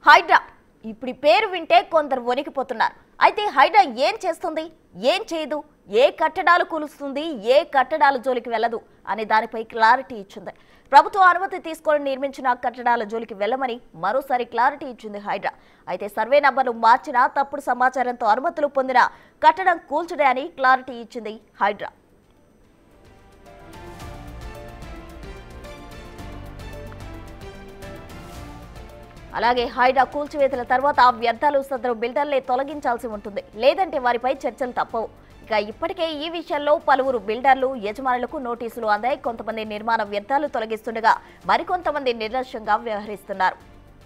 హైడ్రా ఇప్పుడు ఈ పేరు వింటే కొందరు వణికిపోతున్నారు అయితే హైడ్రా ఏం చేస్తుంది ఏం చేయదు ఏ కట్టడాలు కూలుస్తుంది ఏ కట్టడాల జోలికి వెళ్ళదు అనే దానిపై క్లారిటీ ఇచ్చింది ప్రభుత్వ అనుమతి తీసుకొని నిర్మించిన కట్టడాల జోలికి వెళ్ళమని మరోసారి క్లారిటీ ఇచ్చింది హైడ్రా అయితే సర్వే నంబర్లు మార్చినా తప్పుడు సమాచారంతో అనుమతులు పొందిన కట్టడం కూల్చుడే అని క్లారిటీ ఇచ్చింది హైడ్రా అలాగే హైడ్రా కూల్చివేతల తర్వాత ఆ వ్యర్థాలు సదరు బిల్డర్లే తొలగించాల్సి ఉంటుంది లేదంటే వారిపై చర్చలు తప్పవు ఇక ఇప్పటికే ఈ విషయంలో పలువురు బిల్డర్లు యజమానులకు నోటీసులు అందాయి కొంతమంది నిర్మాణ వ్యర్థాలు తొలగిస్తుండగా మరికొంతమంది నిర్లక్ష్యంగా వ్యవహరిస్తున్నారు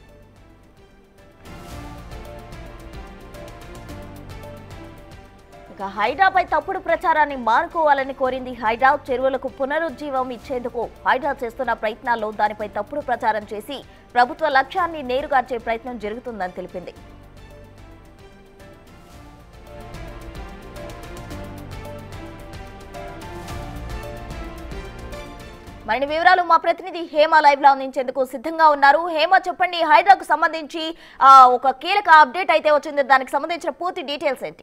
ఇక హైడ్రాపై తప్పుడు ప్రచారాన్ని మానుకోవాలని కోరింది హైడ్రా చెరువులకు పునరుజ్జీవం ఇచ్చేందుకు హైడ్రా చేస్తున్న ప్రయత్నాల్లో దానిపై తప్పుడు ప్రచారం చేసి ప్రభుత్వ లక్ష్యాన్ని నేరుగార్చే ప్రయత్నం జరుగుతుందని తెలిపింది మరిన్ని వివరాలు మా ప్రతినిధి హేమ లైవ్ లో అందించేందుకు సిద్ధంగా ఉన్నారు హేమ చెప్పండి హైడ్రాకు సంబంధించి ఆ, ఒక కీలక అప్డేట్ అయితే వచ్చింది దానికి సంబంధించిన పూర్తి డీటెయిల్స్ ఏంటి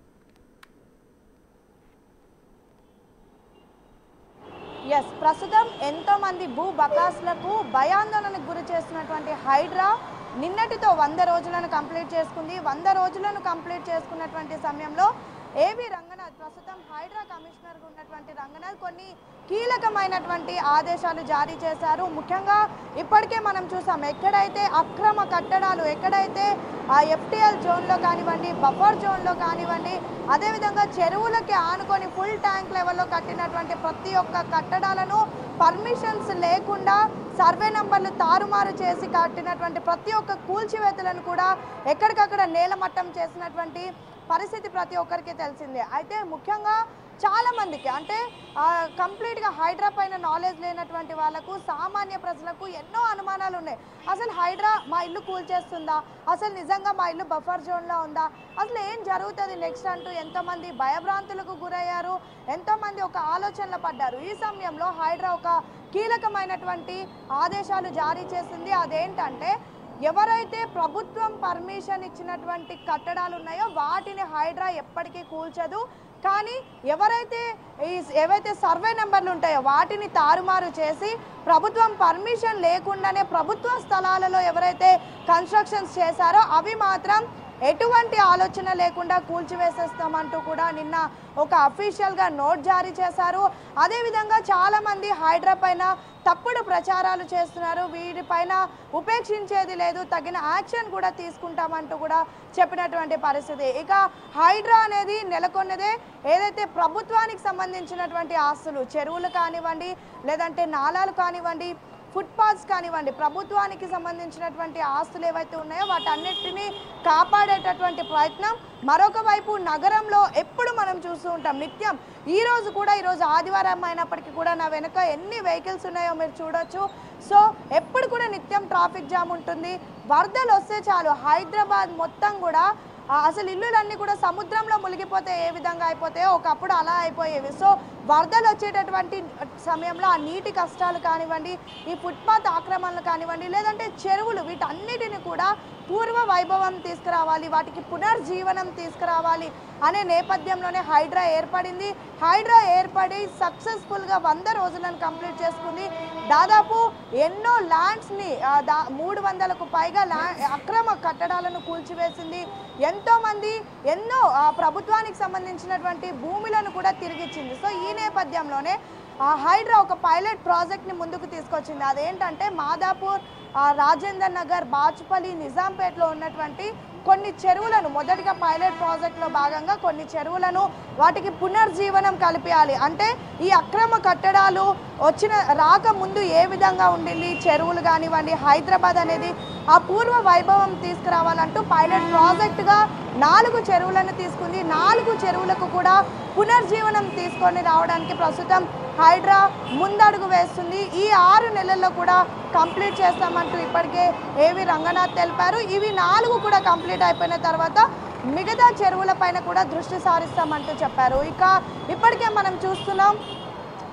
ఎస్ ప్రస్తుతం ఎంతో మంది భూ బకాసులకు భయాందోళనకు గురి చేస్తున్నటువంటి హైడ్రా నిన్నటితో వంద రోజులను కంప్లీట్ చేసుకుంది వంద రోజులను కంప్లీట్ చేసుకున్నటువంటి సమయంలో ఏవి రంగనాథ్ ప్రస్తుతం హైడ్రా కమిషనర్గా ఉన్నటువంటి రంగనాథ్ కొన్ని కీలకమైనటువంటి ఆదేశాలు జారీ చేశారు ముఖ్యంగా ఇప్పటికే మనం చూసాం ఎక్కడైతే అక్రమ కట్టడాలు ఎక్కడైతే ఆ ఎఫ్టిఎల్ జోన్లో కానివ్వండి బఫర్ జోన్లో కానివ్వండి అదేవిధంగా చెరువులకి ఆనుకొని ఫుల్ ట్యాంక్ లెవెల్లో కట్టినటువంటి ప్రతి ఒక్క కట్టడాలను పర్మిషన్స్ లేకుండా సర్వే నంబర్లు తారుమారు చేసి కట్టినటువంటి ప్రతి ఒక్క కూల్చివేతలను కూడా ఎక్కడికక్కడ నేలమట్టం చేసినటువంటి పరిస్థితి ప్రతి ఒక్కరికి తెలిసిందే అయితే ముఖ్యంగా చాలా మందికి అంటే ఆ, కంప్లీట్గా హైడ్రా పైన నాలెడ్జ్ లేనటువంటి వాళ్ళకు సామాన్య ప్రజలకు ఎన్నో అనుమానాలు ఉన్నాయి అసలు హైడ్రా మా ఇల్లు కూల్చేస్తుందా అసలు నిజంగా మా ఇల్లు బఫర్ జోన్లో ఉందా అసలు ఏం జరుగుతుంది నెక్స్ట్ అంటూ ఎంతోమంది భయభ్రాంతులకు గురయ్యారు ఎంతోమంది ఒక ఆలోచనలో పడ్డారు ఈ సమయంలో హైడ్రా ఒక కీలకమైనటువంటి ఆదేశాలు జారీ చేసింది అదేంటంటే ఎవరైతే ప్రభుత్వం పర్మిషన్ ఇచ్చినటువంటి కట్టడాలు ఉన్నాయో వాటిని హైడ్రా ఎప్పటికీ కూల్చదు కానీ ఎవరైతే ఈ ఏవైతే సర్వే నెంబర్లు ఉంటాయో వాటిని తారుమారు చేసి ప్రభుత్వం పర్మిషన్ లేకుండానే ప్రభుత్వ స్థలాలలో ఎవరైతే కన్స్ట్రక్షన్స్ చేశారో అవి మాత్రం ఎటువంటి ఆలోచన లేకుండా కూల్చివేసేస్తామంటూ కూడా నిన్న ఒక అఫీషియల్గా నోట్ జారీ చేశారు అదేవిధంగా చాలామంది హైడ్రా పైన తప్పుడు ప్రచారాలు చేస్తున్నారు వీటిపైన ఉపేక్షించేది లేదు తగిన యాక్షన్ కూడా తీసుకుంటామంటూ కూడా చెప్పినటువంటి పరిస్థితి ఇక హైడ్రా అనేది నెలకొన్నదే ఏదైతే ప్రభుత్వానికి సంబంధించినటువంటి ఆస్తులు చెరువులు కానివ్వండి లేదంటే నాలాలు కానివ్వండి ఫుట్పాత్స్ కానివ్వండి ప్రభుత్వానికి సంబంధించినటువంటి ఆస్తులు ఏవైతే ఉన్నాయో వాటన్నిటిని కాపాడేటటువంటి ప్రయత్నం మరొక వైపు నగరంలో ఎప్పుడు మనం చూస్తూ ఉంటాం నిత్యం ఈ రోజు కూడా ఈరోజు ఆదివారం అయినప్పటికీ కూడా నా వెనుక ఎన్ని వెహికల్స్ ఉన్నాయో మీరు చూడొచ్చు సో ఎప్పుడు కూడా నిత్యం ట్రాఫిక్ జామ్ ఉంటుంది వరదలు వస్తే చాలు హైదరాబాద్ మొత్తం కూడా ఆ అసలు ఇల్లులన్నీ కూడా సముద్రంలో మునిగిపోతే ఏ విధంగా అయిపోతాయో ఒకప్పుడు అలా అయిపోయేవి సో వరదలు వచ్చేటటువంటి సమయంలో ఆ నీటి కష్టాలు కానివ్వండి ఈ ఫుట్పాత్ ఆక్రమణలు కానివ్వండి లేదంటే చెరువులు వీటన్నిటిని కూడా పూర్వ వైభవం తీసుకురావాలి వాటికి పునర్జీవనం తీసుకురావాలి అనే నేపథ్యంలోనే హైడ్రా ఏర్పడింది హైడ్రా ఏర్పడి సక్సెస్ఫుల్గా వంద రోజులను కంప్లీట్ చేసుకుంది దాదాపు ఎన్నో ల్యాండ్స్ని దా మూడు వందలకు పైగా ల్యా అక్రమ కట్టడాలను కూల్చివేసింది ఎంతోమంది ఎన్నో ఆ, ప్రభుత్వానికి సంబంధించినటువంటి భూములను కూడా తిరిగిచ్చింది సో ఈ నేపథ్యంలోనే ఆ హైడ్రా ఒక పైలట్ ప్రాజెక్ట్ని ముందుకు తీసుకొచ్చింది అదేంటంటే మాదాపూర్ ఆ, రాజేందర్ నగర్ బాచుపల్లి నిజాంపేటలో ఉన్నటువంటి కొన్ని చెరువులను మొదటిగా పైలట్ ప్రాజెక్ట్లో భాగంగా కొన్ని చెరువులను వాటికి పునర్జీవనం కల్పించాలి అంటే ఈ అక్రమ కట్టడాలు వచ్చిన రాకముందు ఏ విధంగా ఉండింది చెరువులు కానివ్వండి హైదరాబాద్ అనేది ఆ పూర్వ వైభవం తీసుకురావాలంటూ పైలట్ ప్రాజెక్టుగా నాలుగు చెరువులను తీసుకుంది నాలుగు చెరువులకు కూడా పునర్జీవనం తీసుకొని రావడానికి ప్రస్తుతం హైడ్రా ముందడుగు వేస్తుంది ఈ ఆరు నెలల్లో కూడా కంప్లీట్ చేస్తామంటూ ఇప్పటికే ఏవి రంగనాథ్ తెలిపారు ఇవి నాలుగు కూడా కంప్లీట్ అయిపోయిన తర్వాత మిగతా చెరువుల పైన కూడా దృష్టి సారిస్తామంటూ చెప్పారు ఇక ఇప్పటికే మనం చూస్తున్నాం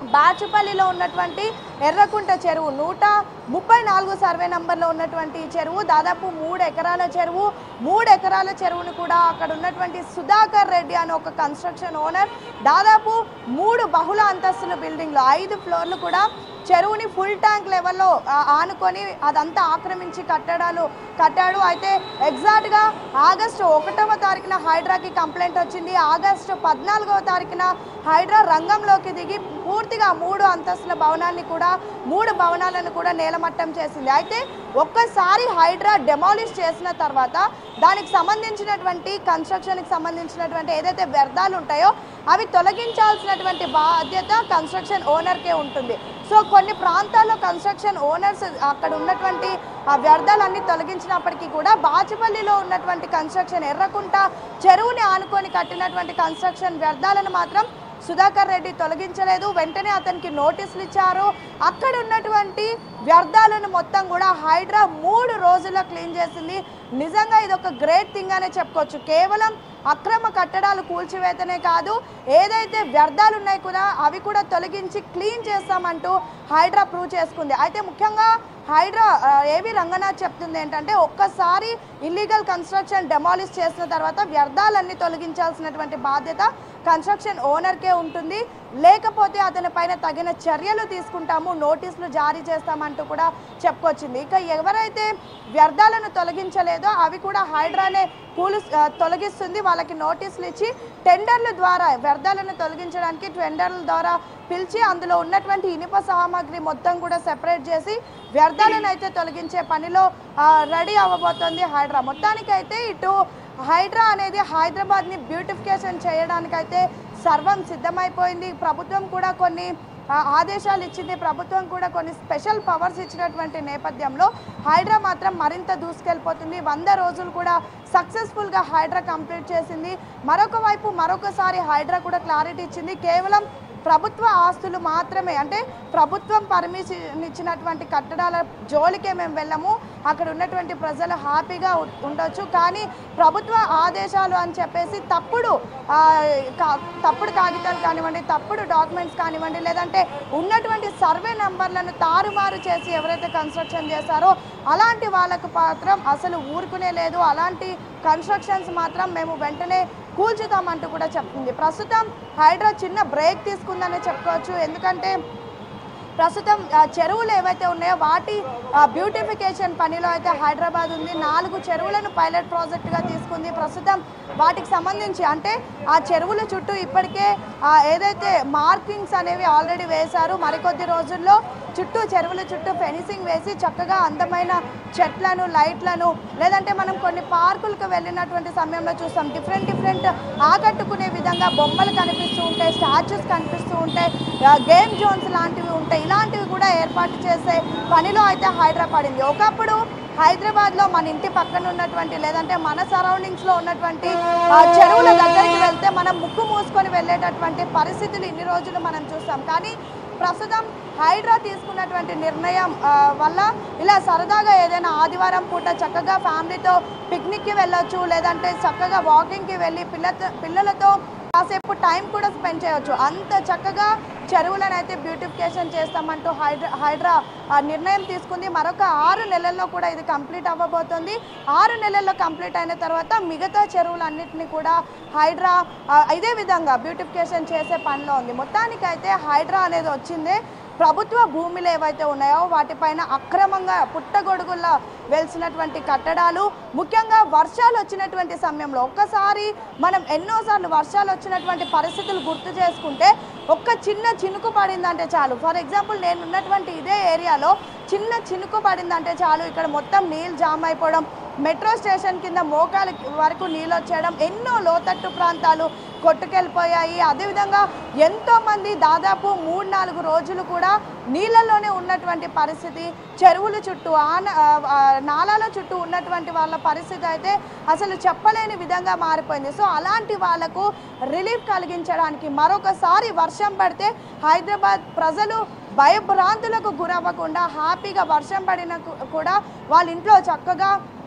బాచుపల్లిలో ఉన్నటువంటి ఎర్రకుంట చెరువు నూట ముప్పై నాలుగు సర్వే నంబర్లో ఉన్నటువంటి ఈ చెరువు దాదాపు మూడు ఎకరాల చెరువు మూడు ఎకరాల చెరువును కూడా అక్కడ ఉన్నటువంటి సుధాకర్ రెడ్డి అనే ఒక కన్స్ట్రక్షన్ ఓనర్ దాదాపు మూడు బహుళ అంతస్తుల బిల్డింగ్లు ఐదు ఫ్లోర్లు కూడా చెరువుని ఫుల్ ట్యాంక్ లెవెల్లో ఆ, ఆనుకొని అదంతా ఆక్రమించి కట్టడాలు కట్టాడు అయితే ఎగ్జాక్ట్గా ఆగస్టు ఒకటవ తారీఖున హైడ్రాకి కంప్లైంట్ వచ్చింది ఆగస్టు పద్నాలుగవ తారీఖున హైడ్రా రంగంలోకి దిగి పూర్తిగా మూడు అంతస్తుల భవనాన్ని కూడా మూడు భవనాలను కూడా నేలమట్టం చేసింది అయితే ఒక్కసారి హైడ్రా డెమాలిష్ చేసిన తర్వాత దానికి సంబంధించినటువంటి కన్స్ట్రక్షన్కి సంబంధించినటువంటి ఏదైతే వ్యర్థాలు ఉంటాయో అవి తొలగించాల్సినటువంటి బాధ్యత కన్స్ట్రక్షన్ ఓనర్కే ఉంటుంది సో కొన్ని ప్రాంతాల్లో కన్స్ట్రక్షన్ ఓనర్స్ అక్కడ ఉన్నటువంటి ఆ వ్యర్థాలన్నీ తొలగించినప్పటికీ కూడా బాచుపల్లిలో ఉన్నటువంటి కన్స్ట్రక్షన్ ఎర్రకుంట చెరువుని ఆనుకొని కట్టినటువంటి కన్స్ట్రక్షన్ వ్యర్థాలను మాత్రం సుధాకర్ రెడ్డి తొలగించలేదు వెంటనే అతనికి నోటీసులు ఇచ్చారు అక్కడ ఉన్నటువంటి వ్యర్థాలను మొత్తం కూడా హైడ్రా మూడు రోజుల్లో క్లీన్ చేసింది నిజంగా ఇది ఒక గ్రేట్ థింగ్ అనే చెప్పుకోవచ్చు కేవలం అక్రమ కట్టడాలు కూల్చివేతనే కాదు ఏదైతే వ్యర్థాలు ఉన్నాయి కూడా అవి కూడా తొలగించి క్లీన్ చేస్తామంటూ హైడ్రా ప్రూవ్ చేసుకుంది అయితే ముఖ్యంగా హైడ్రా ఆ, ఏవి రంగనాథ్ చెప్తుంది ఏంటంటే ఒక్కసారి ఇల్లీగల్ కన్స్ట్రక్షన్ డెమాలిష్ చేసిన తర్వాత వ్యర్థాలన్నీ తొలగించాల్సినటువంటి బాధ్యత కన్స్ట్రక్షన్ ఓనర్కే ఉంటుంది లేకపోతే అతని పైన తగిన చర్యలు తీసుకుంటాము నోటీసులు జారీ చేస్తామంటూ కూడా చెప్పుకొచ్చింది ఇక ఎవరైతే వ్యర్థాలను తొలగించలేదో అవి కూడా హైడ్రానే కూలు ఆ, తొలగిస్తుంది వాళ్ళకి నోటీసులు ఇచ్చి టెండర్ల ద్వారా వ్యర్థాలను తొలగించడానికి టెండర్ల ద్వారా పిలిచి అందులో ఉన్నటువంటి ఇనుప సామాగ్రి మొత్తం కూడా సెపరేట్ చేసి వ్యర్థాలను అయితే తొలగించే పనిలో రెడీ అవ్వబోతోంది హైడ్రా మొత్తానికైతే ఇటు హైడ్రా అనేది హైదరాబాద్ని బ్యూటిఫికేషన్ చేయడానికైతే సర్వం సిద్ధమైపోయింది ప్రభుత్వం కూడా కొన్ని ఆ, ఆదేశాలు ఇచ్చింది ప్రభుత్వం కూడా కొన్ని స్పెషల్ పవర్స్ ఇచ్చినటువంటి నేపథ్యంలో హైడ్రా మాత్రం మరింత దూసుకెళ్ళిపోతుంది వంద రోజులు కూడా సక్సెస్ఫుల్గా హైడ్రా కంప్లీట్ చేసింది మరొక వైపు మరొకసారి హైడ్రా కూడా క్లారిటీ ఇచ్చింది కేవలం ప్రభుత్వ ఆస్తులు మాత్రమే అంటే ప్రభుత్వం పర్మిషన్ ఇచ్చినటువంటి కట్టడాల జోలికే మేము వెళ్ళము అక్కడ ఉన్నటువంటి ప్రజలు హ్యాపీగా ఉ- ఉండొచ్చు కానీ ప్రభుత్వ ఆదేశాలు అని చెప్పేసి తప్పుడు ఆ, కా- తప్పుడు కాగితాలు కానివ్వండి తప్పుడు డాక్యుమెంట్స్ కానివ్వండి లేదంటే ఉన్నటువంటి సర్వే నంబర్లను తారుమారు చేసి ఎవరైతే కన్స్ట్రక్షన్ చేశారో అలాంటి వాళ్ళకు మాత్రం అసలు ఊరుకునే లేదు అలాంటి కన్స్ట్రక్షన్స్ మాత్రం మేము వెంటనే కూల్చుతామంటూ కూడా చెప్తుంది ప్రస్తుతం హైడ్రా చిన్న బ్రేక్ తీసుకుందనే చెప్పుకోవచ్చు ఎందుకంటే ప్రస్తుతం ఆ, చెరువులు ఏవైతే ఉన్నాయో వాటి ఆ, బ్యూటిఫికేషన్ పనిలో అయితే హైదరాబాద్ ఉంది నాలుగు చెరువులను పైలట్ ప్రాజెక్టుగా తీసుకుంది ప్రస్తుతం వాటికి సంబంధించి అంటే ఆ చెరువుల చుట్టూ ఇప్పటికే ఆ, ఏదైతే మార్కింగ్స్ అనేవి ఆల్రెడీ వేశారు మరికొద్ది రోజుల్లో చుట్టూ చెరువుల చుట్టూ ఫెన్సింగ్ వేసి చక్కగా అందమైన చెట్లను లైట్లను లేదంటే మనం కొన్ని పార్కులకు వెళ్ళినటువంటి సమయంలో చూస్తాం డిఫరెంట్ డిఫరెంట్ ఆకట్టుకునే విధంగా బొమ్మలు కనిపిస్తూ ఉంటాయి స్టాచ్యూస్ కనిపిస్తూ ఉంటాయి ఆ, గేమ్ జోన్స్ లాంటివి ఉంటాయి ఇలాంటివి కూడా ఏర్పాటు చేసే పనిలో అయితే హైదరాబాద్ పడింది ఒకప్పుడు హైదరాబాద్లో మన ఇంటి పక్కన ఉన్నటువంటి లేదంటే మన సరౌండింగ్స్లో ఉన్నటువంటి ఆ, చెరువుల దగ్గరికి వెళ్తే మనం ముక్కు మూసుకొని వెళ్ళేటటువంటి పరిస్థితులు ఇన్ని రోజులు మనం చూస్తాం కానీ ప్రస్తుతం హైడ్రా తీసుకున్నటువంటి నిర్ణయం ఆ, వల్ల ఇలా సరదాగా ఏదైనా ఆదివారం పూట చక్కగా ఫ్యామిలీతో పిక్నిక్కి వెళ్ళొచ్చు లేదంటే చక్కగా వాకింగ్కి వెళ్ళి పిల్లతో పిల్లలతో కాసేపు టైం కూడా స్పెండ్ చేయొచ్చు అంత చక్కగా చెరువులను అయితే బ్యూటిఫికేషన్ చేస్తామంటూ హైడ్రా హైడ్రా ఆ నిర్ణయం తీసుకుంది మరొక ఆరు నెలల్లో కూడా ఇది కంప్లీట్ అవ్వబోతుంది ఆరు నెలల్లో కంప్లీట్ అయిన తర్వాత మిగతా చెరువులన్నింటినీ కూడా హైడ్రా ఆ, ఇదే విధంగా బ్యూటిఫికేషన్ చేసే పనిలో ఉంది మొత్తానికైతే హైడ్రా అనేది వచ్చిందే ప్రభుత్వ భూములు ఏవైతే ఉన్నాయో వాటిపైన అక్రమంగా పుట్టగొడుగుల్లా వెలిసినటువంటి కట్టడాలు ముఖ్యంగా వర్షాలు వచ్చినటువంటి సమయంలో ఒక్కసారి మనం ఎన్నోసార్లు వర్షాలు వచ్చినటువంటి పరిస్థితులు గుర్తు చేసుకుంటే ఒక్క చిన్న చినుకు పడిందంటే చాలు ఫర్ ఎగ్జాంపుల్ నేను ఉన్నటువంటి ఇదే ఏరియాలో చిన్న చినుకు పడిందంటే చాలు ఇక్కడ మొత్తం నీళ్ళు జామ్ అయిపోవడం మెట్రో స్టేషన్ కింద మోకాలు వరకు నీళ్ళు వచ్చేయడం ఎన్నో లోతట్టు ప్రాంతాలు కొట్టుకెళ్ళిపోయాయి అదేవిధంగా ఎంతోమంది దాదాపు మూడు నాలుగు రోజులు కూడా నీళ్ళలోనే ఉన్నటువంటి పరిస్థితి చెరువుల చుట్టూ ఆన ఆ, ఆ, నాలాల చుట్టూ ఉన్నటువంటి వాళ్ళ పరిస్థితి అయితే అసలు చెప్పలేని విధంగా మారిపోయింది సో అలాంటి వాళ్ళకు రిలీఫ్ కలిగించడానికి మరొకసారి వర్షం పడితే హైదరాబాద్ ప్రజలు భయభ్రాంతులకు గురవ్వకుండా హ్యాపీగా వర్షం పడిన కు- కూడా వాళ్ళ ఇంట్లో చక్కగా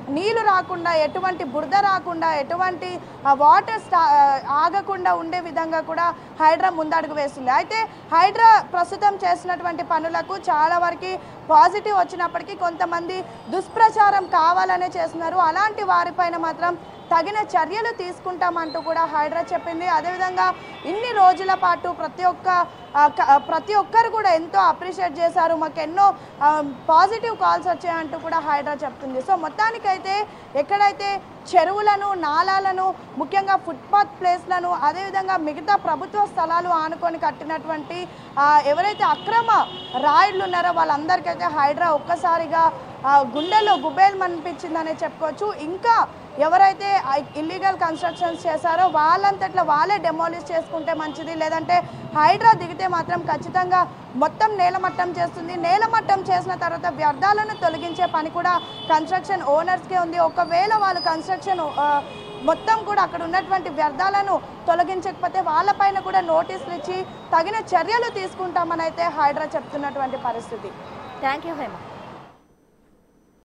నీళ్లు రాకుండా ఎటువంటి బురద రాకుండా ఎటువంటి ఆ, వాటర్ స్టా ఆ, ఆగకుండా ఉండే విధంగా కూడా హైడ్రా ముందడుగు వేస్తుంది అయితే హైడ్రా ప్రస్తుతం చేసినటువంటి పనులకు చాలా వరకు పాజిటివ్ వచ్చినప్పటికీ కొంతమంది దుష్ప్రచారం కావాలనే చేస్తున్నారు అలాంటి వారిపైన మాత్రం తగిన చర్యలు తీసుకుంటామంటూ కూడా హైడ్రా చెప్పింది అదేవిధంగా ఇన్ని రోజుల పాటు ప్రతి ఒక్క ఆ, క- ఆ, ప్రతి ఒక్కరు కూడా ఎంతో అప్రిషియేట్ చేశారు మాకు ఎన్నో పాజిటివ్ కాల్స్ వచ్చాయంటూ కూడా హైడ్రా చెప్తుంది సో మొత్తానికైతే ఎక్కడైతే చెరువులను నాలాలను ముఖ్యంగా ఫుట్పాత్ ప్లేస్లను అదేవిధంగా మిగతా ప్రభుత్వ స్థలాలు ఆనుకొని కట్టినటువంటి ఆ, ఎవరైతే అక్రమ రాయిడ్లు ఉన్నారో వాళ్ళందరికైతే హైడ్రా ఒక్కసారిగా ఆ, గుండెల్లో గుబేల్ అనిపించిందనే చెప్పుకోవచ్చు ఇంకా ఎవరైతే ఇల్లీగల్ కన్స్ట్రక్షన్స్ చేశారో వాళ్ళంతట్లో వాళ్ళే డెమాలిష్ చేసుకుంటే మంచిది లేదంటే హైడ్రా దిగితే మాత్రం ఖచ్చితంగా మొత్తం నేలమట్టం చేస్తుంది నేలమట్టం చేసిన తర్వాత వ్యర్థాలను తొలగించే పని కూడా కన్స్ట్రక్షన్ ఓనర్స్కే ఉంది ఒకవేళ వాళ్ళు కన్స్ట్రక్షన్ ఆ, మొత్తం కూడా అక్కడ ఉన్నటువంటి వ్యర్థాలను తొలగించకపోతే వాళ్ళపైన కూడా నోటీసులు ఇచ్చి తగిన చర్యలు తీసుకుంటామని అయితే హైడ్రా చెప్తున్నటువంటి పరిస్థితి థ్యాంక్ యూ హేమ